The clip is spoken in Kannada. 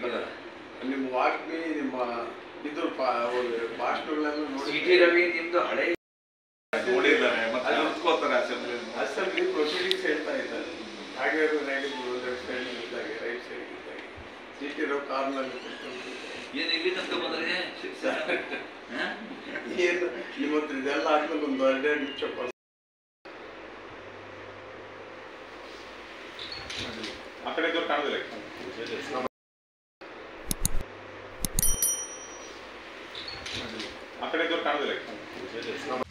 ಇಲ್ಲ. ನಿಮ್ಮ ವಾಗ್ಮಿ ನಿಮ್ಮ ಇದ್ರ ಪಾ- ಭಾಷಣಗಳೆಲ್ಲ ಸಿ ಟಿ ನೋಡಿ ರವಿ ನಿಮ್ದು ಹಳೆ ನೋಡಿದ್ದಾರೆ ಮತ್ತೆ ಅರ್ತ್ಕೋತಾರೆ ಅಸೆಂಬ್ಲಿ ಅಸೆಂಬ್ಲಿ ಪ್ರೊಸೀಡಿಂಗ್ಸ್ ಹೇಳ್ತಾ ಇದ್ದಾರೆ ಹಾಗೆ ನಾಗಿದ್ರು ಲೆಫ್ಟ್ ಸೈಡ್ ಇದ್ದಾಗ ರೈಟ್ ಸೈಡ್ ಇದ್ದಾಗ ಸಿ ಟಿ ರಾವ್ ಕಾರ್ನಲ್ಲಿ ಕೂತ್ಕೊಂಡು ಏನು ಇಲ್ಲಿ ತನಕ ಬಂದ್ರೆ ಹ? ಏನು ಇವತ್ತು ಇದೆಲ್ಲ ಆದ್ಮೇಲೆ ಒಂದು ಎರಡೆರಡು ನಿಮಿಷ ಪಾಸ್ ಆ ಕಡೆ ಇದ್ದವ್ರು ಕಾಣೋದಿಲ್ಲ ಆ ಕಡೆ ಇದ್ದವ್ರು ಕಾಣೋದಿಲ್ಲ